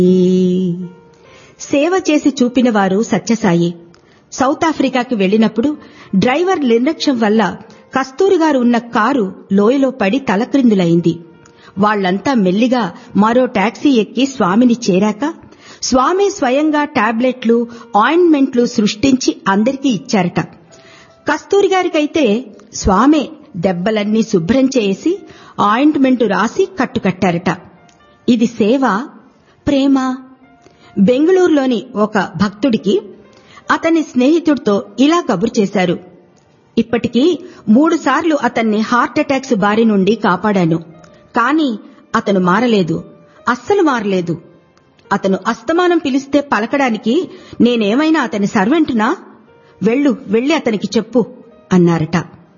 సేవ చేసి చూపిన వారు సత్యసాయి సౌత్ ఆఫ్రికాకి వెళ్లినప్పుడు డ్రైవర్ నిర్లక్ష్యం వల్ల కస్తూరి గారు ఉన్న కారు లోయలో పడి తలక్రిందులైంది వాళ్లంతా మెల్లిగా మరో టాక్సీ ఎక్కి స్వామిని చేరాక స్వామి స్వయంగా టాబ్లెట్లు ఆయింట్మెంట్లు సృష్టించి అందరికీ ఇచ్చారట కస్తూరి గారికైతే స్వామే దెబ్బలన్నీ శుభ్రం చేసి ఆయింట్మెంటు రాసి కట్టుకట్టారట ఇది సేవ ప్రేమ బెంగళూరులోని ఒక భక్తుడికి అతని స్నేహితుడితో ఇలా కబురు చేశారు ఇప్పటికీ మూడుసార్లు అతన్ని హార్ట్ అటాక్స్ బారి నుండి కాపాడాను కాని అతను మారలేదు అస్సలు మారలేదు అతను అస్తమానం పిలిస్తే పలకడానికి నేనేమైనా అతని సర్వెంటునా వెళ్ళు వెళ్ళి అతనికి చెప్పు అన్నారట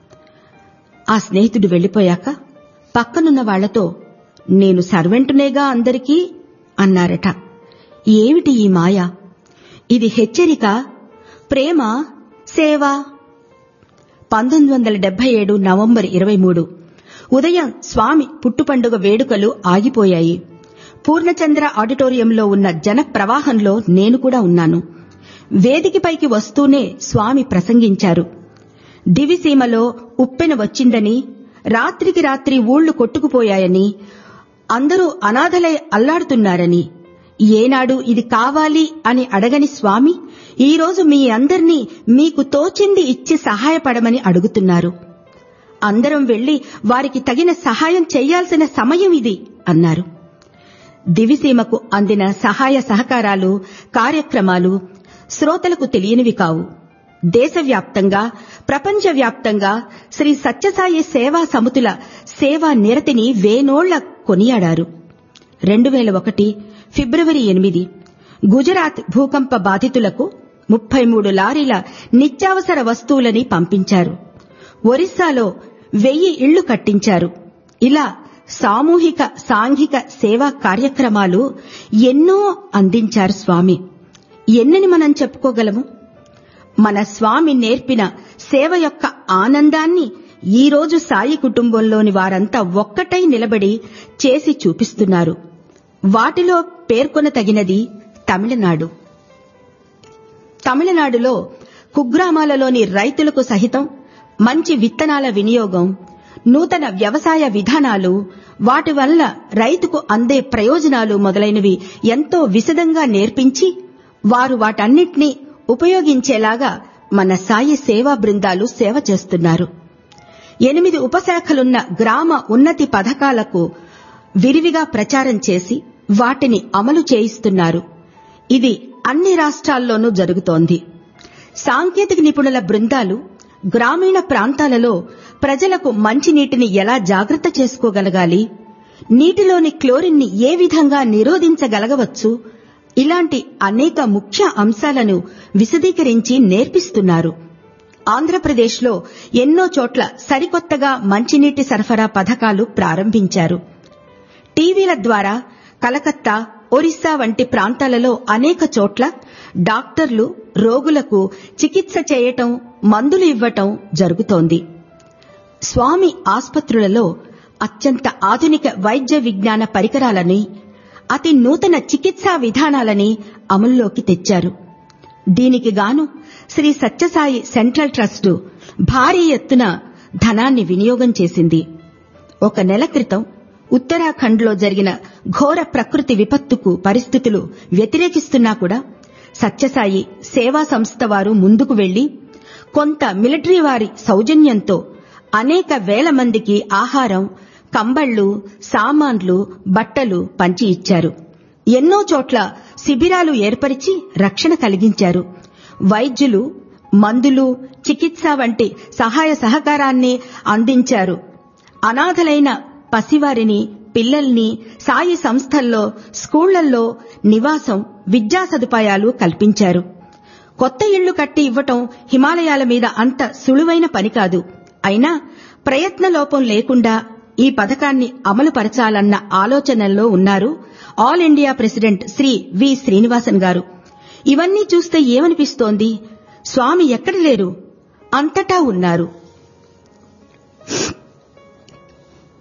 ఆ స్నేహితుడు వెళ్లిపోయాక పక్కనున్న వాళ్లతో నేను సర్వెంటునేగా అందరికీ అన్నారట ఏమిటి ఈ మాయ ఇది హెచ్చరిక ప్రేమ సేవ పంతొమ్మిది వందల డెబ్బై ఏడు నవంబర్ ఇరవై మూడు ఉదయం స్వామి పుట్టుపండుగ వేడుకలు ఆగిపోయాయి పూర్ణచంద్ర ఆడిటోరియంలో ఉన్న జన ప్రవాహంలో నేను కూడా ఉన్నాను వేదికపైకి వస్తూనే స్వామి ప్రసంగించారు దివిసీమలో ఉప్పెన వచ్చిందని రాత్రికి రాత్రి ఊళ్లు కొట్టుకుపోయాయని అందరూ అనాథలై అల్లాడుతున్నారని ఏనాడు ఇది కావాలి అని అడగని స్వామి ఈరోజు మీ అందర్నీ మీకు తోచింది ఇచ్చి సహాయపడమని అడుగుతున్నారు అందరం వెళ్లి వారికి తగిన సహాయం చేయాల్సిన సమయం ఇది అన్నారు దివిసీమకు అందిన సహాయ సహకారాలు కార్యక్రమాలు శ్రోతలకు తెలియనివి కావు దేశవ్యాప్తంగా ప్రపంచవ్యాప్తంగా శ్రీ సత్యసాయి సేవా సమితుల సేవా నిరతిని వేనోళ్ల కొనియాడారు రెండు వేల ఒకటి ఫిబ్రవరి ఎనిమిది గుజరాత్ భూకంప బాధితులకు ముప్పై మూడు లారీల నిత్యావసర వస్తువులని పంపించారు ఒరిస్సాలో వెయ్యి ఇళ్లు కట్టించారు ఇలా సామూహిక సాంఘిక సేవా కార్యక్రమాలు ఎన్నో అందించారు స్వామి ఎన్నని మనం చెప్పుకోగలము మన స్వామి నేర్పిన సేవ యొక్క ఆనందాన్ని ఈరోజు సాయి కుటుంబంలోని వారంతా ఒక్కటై నిలబడి చేసి చూపిస్తున్నారు వాటిలో పేర్కొనతగినది తమిళనాడు తమిళనాడులో కుగ్రామాలలోని రైతులకు సహితం మంచి విత్తనాల వినియోగం నూతన వ్యవసాయ విధానాలు వాటి వల్ల రైతుకు అందే ప్రయోజనాలు మొదలైనవి ఎంతో విశదంగా నేర్పించి వారు వాటన్నిటినీ ఉపయోగించేలాగా మన సాయి సేవా బృందాలు సేవ చేస్తున్నారు ఎనిమిది ఉపశాఖలున్న గ్రామ ఉన్నతి పథకాలకు విరివిగా ప్రచారం చేసి వాటిని అమలు చేయిస్తున్నారు ఇది అన్ని రాష్ట్రాల్లోనూ జరుగుతోంది సాంకేతిక నిపుణుల బృందాలు గ్రామీణ ప్రాంతాలలో ప్రజలకు మంచినీటిని ఎలా జాగ్రత్త చేసుకోగలగాలి నీటిలోని క్లోరిన్ని ఏ విధంగా నిరోధించగలగవచ్చు ఇలాంటి అనేక ముఖ్య అంశాలను విశదీకరించి నేర్పిస్తున్నారు ఆంధ్రప్రదేశ్లో ఎన్నో చోట్ల సరికొత్తగా మంచినీటి సరఫరా పథకాలు ప్రారంభించారు టీవీల ద్వారా కలకత్తా ఒరిస్సా వంటి ప్రాంతాలలో అనేక చోట్ల డాక్టర్లు రోగులకు చికిత్స చేయటం మందులు ఇవ్వటం జరుగుతోంది స్వామి ఆస్పత్రులలో అత్యంత ఆధునిక వైద్య విజ్ఞాన పరికరాలని అతి నూతన చికిత్సా విధానాలని అమల్లోకి తెచ్చారు దీనికి గాను శ్రీ సత్యసాయి సెంట్రల్ ట్రస్టు భారీ ఎత్తున ధనాన్ని వినియోగం చేసింది ఒక నెల క్రితం ఉత్తరాఖండ్లో జరిగిన ఘోర ప్రకృతి విపత్తుకు పరిస్థితులు వ్యతిరేకిస్తున్నా కూడా సత్యసాయి సేవా సంస్థ వారు ముందుకు వెళ్లి కొంత మిలిటరీ వారి సౌజన్యంతో అనేక వేల మందికి ఆహారం కంబళ్లు సామాన్లు బట్టలు పంచి ఇచ్చారు ఎన్నో చోట్ల శిబిరాలు ఏర్పరిచి రక్షణ కలిగించారు వైద్యులు మందులు చికిత్స వంటి సహాయ సహకారాన్ని అందించారు అనాథలైన పసివారిని పిల్లల్ని సాయి సంస్థల్లో స్కూళ్లలో నివాసం విద్యా సదుపాయాలు కల్పించారు కొత్త ఇళ్లు కట్టి ఇవ్వటం హిమాలయాల మీద అంత సులువైన పని కాదు అయినా ప్రయత్న లోపం లేకుండా ఈ పథకాన్ని అమలు పరచాలన్న ఆలోచనల్లో ఉన్నారు all India president Shri V Srinivasan garu ఇవన్నీ చూస్తే ఏమనిపిస్తోంది స్వామి ఎక్కడ లేరు అంతటా ఉన్నారు